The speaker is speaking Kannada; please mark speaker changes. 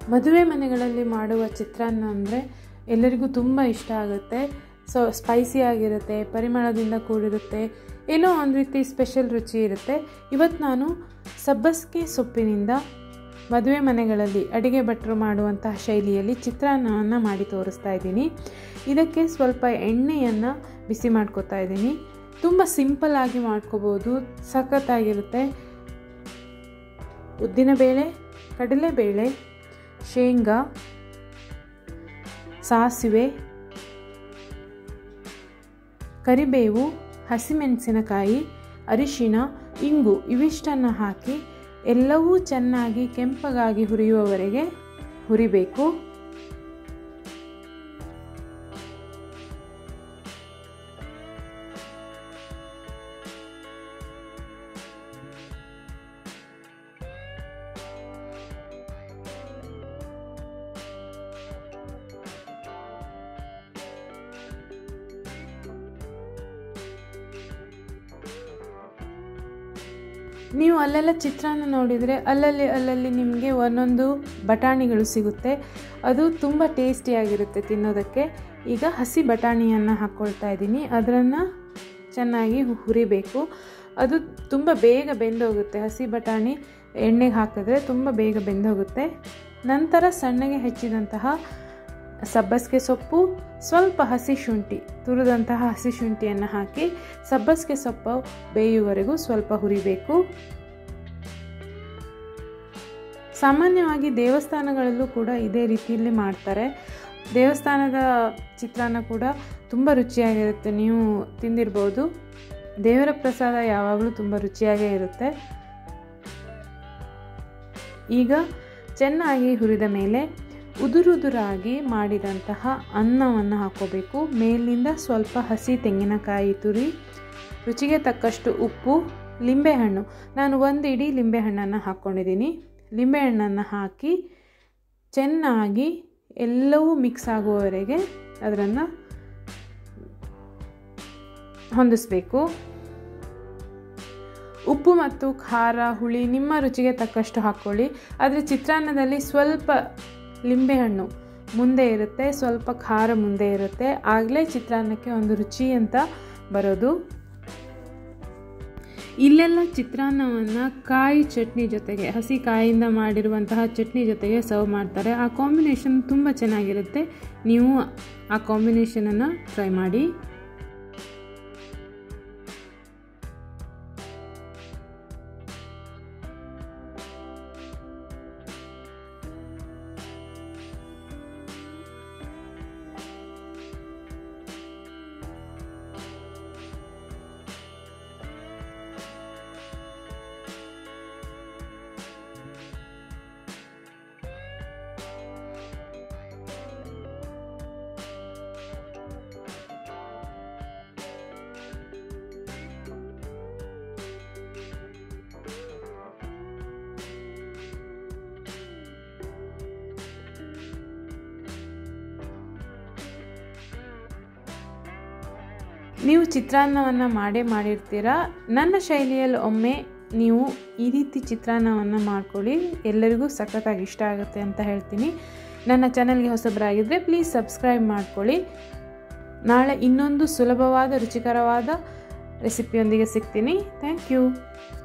Speaker 1: ಮದುವೆ ಮನೆಗಳಲ್ಲಿ ಮಾಡುವ ಚಿತ್ರಾನ್ನ ಅಂದರೆ ಎಲ್ಲರಿಗೂ ತುಂಬ ಇಷ್ಟ ಆಗುತ್ತೆ ಸೊ ಸ್ಪೈಸಿ ಆಗಿರುತ್ತೆ ಪರಿಮಳದಿಂದ ಕೂಡಿರುತ್ತೆ ಏನೋ ಒಂದು ರೀತಿ ಸ್ಪೆಷಲ್ ರುಚಿ ಇರುತ್ತೆ ಇವತ್ತು ನಾನು ಸಬ್ಬಸಿಗೆ ಸೊಪ್ಪಿನಿಂದ ಮದುವೆ ಮನೆಗಳಲ್ಲಿ ಅಡಿಗೆ ಭಟ್ರು ಮಾಡುವಂತಹ ಶೈಲಿಯಲ್ಲಿ ಚಿತ್ರಾನ್ನವನ್ನು ಮಾಡಿ ತೋರಿಸ್ತಾ ಇದ್ದೀನಿ ಇದಕ್ಕೆ ಸ್ವಲ್ಪ ಎಣ್ಣೆಯನ್ನು ಬಿಸಿ ಮಾಡ್ಕೊತಾ ಇದ್ದೀನಿ ತುಂಬ ಸಿಂಪಲ್ ಆಗಿ ಮಾಡ್ಕೋಬೋದು ಸಖತ್ತಾಗಿರುತ್ತೆ ಉದ್ದಿನಬೇಳೆ ಕಡಲೆಬೇಳೆ ಶೇಂಗಾ ಸಾಸಿವೆ ಕರಿಬೇವು ಹಸಿಮೆಣಸಿನಕಾಯಿ ಅರಿಶಿಣ ಇಂಗು ಇವಿಷ್ಟನ್ನು ಹಾಕಿ ಎಲ್ಲವೂ ಚೆನ್ನಾಗಿ ಕೆಂಪಗಾಗಿ ಹುರಿಯುವವರೆಗೆ ಹುರಿಬೇಕು ನೀವು ಅಲ್ಲೆಲ್ಲ ಚಿತ್ರಾನ್ನ ನೋಡಿದರೆ ಅಲ್ಲಲ್ಲಿ ಅಲ್ಲಲ್ಲಿ ನಿಮಗೆ ಒಂದೊಂದು ಬಟಾಣಿಗಳು ಸಿಗುತ್ತೆ ಅದು ತುಂಬ ಟೇಸ್ಟಿಯಾಗಿರುತ್ತೆ ತಿನ್ನೋದಕ್ಕೆ ಈಗ ಹಸಿ ಬಟಾಣಿಯನ್ನು ಹಾಕ್ಕೊಳ್ತಾ ಇದ್ದೀನಿ ಅದನ್ನು ಚೆನ್ನಾಗಿ ಹುರಿಬೇಕು ಅದು ತುಂಬ ಬೇಗ ಬೆಂದೋಗುತ್ತೆ ಹಸಿ ಬಟಾಣಿ ಎಣ್ಣೆಗೆ ಹಾಕಿದ್ರೆ ತುಂಬ ಬೇಗ ಬೆಂದೋಗುತ್ತೆ ನಂತರ ಸಣ್ಣಗೆ ಹೆಚ್ಚಿದಂತಹ ಸಬ್ಬಸಿಗೆ ಸೊಪ್ಪು ಸ್ವಲ್ಪ ಹಸಿ ಶುಂಠಿ ತುರಿದಂತಹ ಹಸಿ ಶುಂಠಿಯನ್ನು ಹಾಕಿ ಸಬ್ಬಸಿಗೆ ಸೊಪ್ಪು ಬೇಯುವವರೆಗೂ ಸ್ವಲ್ಪ ಹುರಿಬೇಕು ಸಾಮಾನ್ಯವಾಗಿ ದೇವಸ್ಥಾನಗಳಲ್ಲೂ ಕೂಡ ಇದೇ ರೀತಿಯಲ್ಲಿ ಮಾಡ್ತಾರೆ ದೇವಸ್ಥಾನದ ಚಿತ್ರಾನ್ನ ಕೂಡ ತುಂಬ ರುಚಿಯಾಗಿರುತ್ತೆ ನೀವು ತಿಂದಿರ್ಬೋದು ದೇವರ ಪ್ರಸಾದ ಯಾವಾಗಲೂ ತುಂಬ ರುಚಿಯಾಗೇ ಇರುತ್ತೆ ಈಗ ಚೆನ್ನಾಗಿ ಹುರಿದ ಮೇಲೆ ಉದುರುದುರಾಗಿ ಮಾಡಿದಂತಹ ಅನ್ನವನ್ನು ಹಾಕೋಬೇಕು ಮೇಲಿಂದ ಸ್ವಲ್ಪ ಹಸಿ ತೆಂಗಿನಕಾಯಿ ತುರಿ ರುಚಿಗೆ ತಕ್ಕಷ್ಟು ಉಪ್ಪು ಲಿಂಬೆಹಣ್ಣು ನಾನು ಒಂದು ಇಡೀ ಲಿಂಬೆಹಣ್ಣನ್ನು ಹಾಕ್ಕೊಂಡಿದ್ದೀನಿ ಲಿಂಬೆಹಣ್ಣನ್ನು ಹಾಕಿ ಚೆನ್ನಾಗಿ ಎಲ್ಲವೂ ಮಿಕ್ಸ್ ಆಗುವವರೆಗೆ ಅದನ್ನು ಹೊಂದಿಸ್ಬೇಕು ಉಪ್ಪು ಮತ್ತು ಖಾರ ಹುಳಿ ನಿಮ್ಮ ರುಚಿಗೆ ತಕ್ಕಷ್ಟು ಹಾಕ್ಕೊಳ್ಳಿ ಆದರೆ ಚಿತ್ರಾನ್ನದಲ್ಲಿ ಸ್ವಲ್ಪ ಲಿಂಬೆಹಣ್ಣು ಮುಂದೆ ಇರುತ್ತೆ ಸ್ವಲ್ಪ ಖಾರ ಮುಂದೆ ಇರುತ್ತೆ ಆಗಲೇ ಚಿತ್ರಾನ್ನಕ್ಕೆ ಒಂದು ರುಚಿ ಅಂತ ಬರೋದು ಇಲ್ಲೆಲ್ಲ ಚಿತ್ರಾನ್ನವನ್ನು ಕಾಯಿ ಚಟ್ನಿ ಜೊತೆಗೆ ಹಸಿ ಕಾಯಿಂದ ಮಾಡಿರುವಂತಹ ಚಟ್ನಿ ಜೊತೆಗೆ ಸರ್ವ್ ಮಾಡ್ತಾರೆ ಆ ಕಾಂಬಿನೇಷನ್ ತುಂಬ ಚೆನ್ನಾಗಿರುತ್ತೆ ನೀವು ಆ ಕಾಂಬಿನೇಷನನ್ನು ಟ್ರೈ ಮಾಡಿ ನೀವು ಚಿತ್ರಾನ್ನವನ್ನು ಮಾಡೇ ಮಾಡಿರ್ತೀರ ನನ್ನ ಶೈಲಿಯಲ್ಲಿ ಒಮ್ಮೆ ನೀವು ಈ ರೀತಿ ಚಿತ್ರಾನ್ನವನ್ನು ಮಾಡ್ಕೊಳ್ಳಿ ಎಲ್ಲರಿಗೂ ಸಖತ್ತಾಗಿ ಇಷ್ಟ ಆಗುತ್ತೆ ಅಂತ ಹೇಳ್ತೀನಿ ನನ್ನ ಚಾನಲ್ಗೆ ಹೊಸಬರಾಗಿದ್ದರೆ ಪ್ಲೀಸ್ ಸಬ್ಸ್ಕ್ರೈಬ್ ಮಾಡ್ಕೊಳ್ಳಿ ನಾಳೆ ಇನ್ನೊಂದು ಸುಲಭವಾದ ರುಚಿಕರವಾದ ರೆಸಿಪಿಯೊಂದಿಗೆ ಸಿಗ್ತೀನಿ ಥ್ಯಾಂಕ್ ಯು